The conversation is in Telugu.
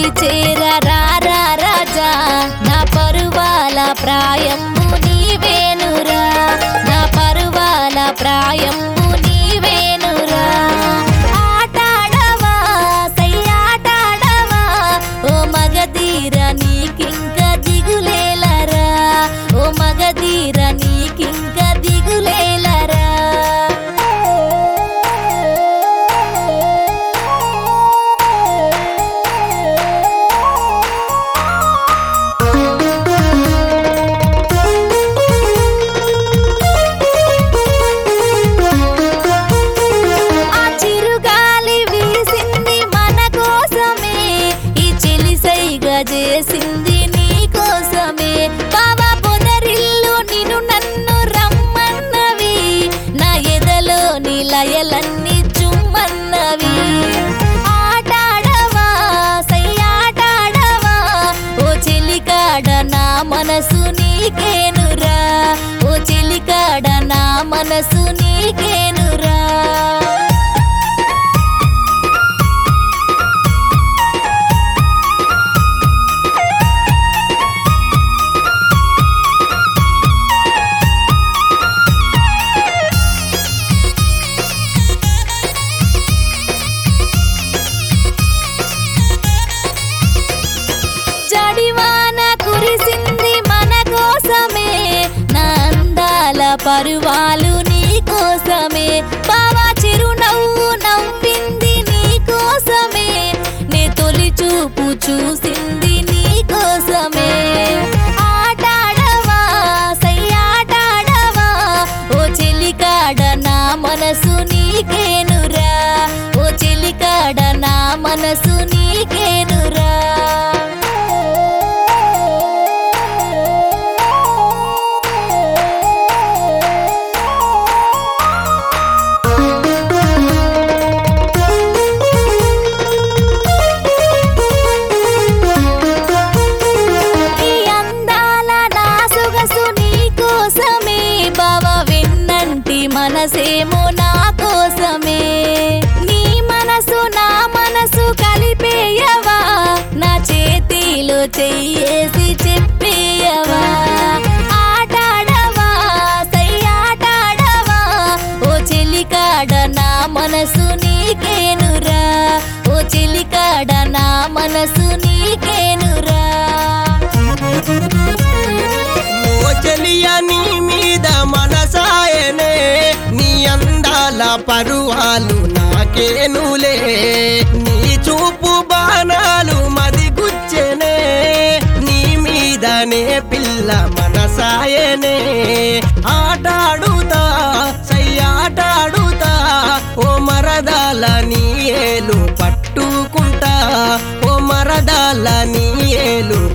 దరి చేర రారా రాజా నా పరువాల ప్రాయంబు నీవేనురా నా పరువాల ప్రాయంబు నీవేనురా ఆటాడవా సయ్యాటాడవా ఓ మగధీర నీకింక దిగులేలరా ఓ మగధీర నీకింక దిగులేలరా ఆ చిరుగాలి వీసింది మన కోసమే ఈ చెలిసైగా చేసింది నీ కోసమే బాబా పొదరిల్లు నిన్ను నన్ను రమ్మన్నవి నా ఎదలో నీ లయలన్నీ చుమ్మన్నవి ఆటాడవా సయ్యాటాడవా ఓ చెలికాడ నా మనసు నీకేనురా ఓ చెలికాడ నా మనసు నీకేనురా జడివాన కురిసింది మన కోసమే నా అందాల పరువాలు నీ కోసమే బావా చిరునవ్వు నవ్వింది నీ కోసమే నే తొలి చూపు చూసింది నీ కోసమే ఆటాడవా సయ్యాటాడవా ఓ చెలికాడ నా మనసు నీకేనురా ఓ చెలికాడ నా మనసు నీకేనురా ఈ అందాల నా సొగసు నీ కోసమే బావ వెన్నంటి మనసేమో నా కోసమే నీ మనసు నా మనసు కలిపేయవా నా చేతిలో చెయ్యేసి చెప్పేయవా ఆటాడవా సయ్యాటాడవా ఓ చెలికాడ నా మనసు నీకేనురా ఓ చెలికాడ నా మనసు నీకేనురా ఓ చెలియ నీ మీద మనసాయనే నీ అందాల పరువాలు నాకేనులే నీ చూపు బాణాలు మది గుచ్చెనే నీ మీదనే పిల్ల మనసాయనే ఆటాడుతా సయ్యాటాడుతా ఓ మరదాల నీ ఏలు పట్టుకుంటా ఓ మరదాల నీ ఏలు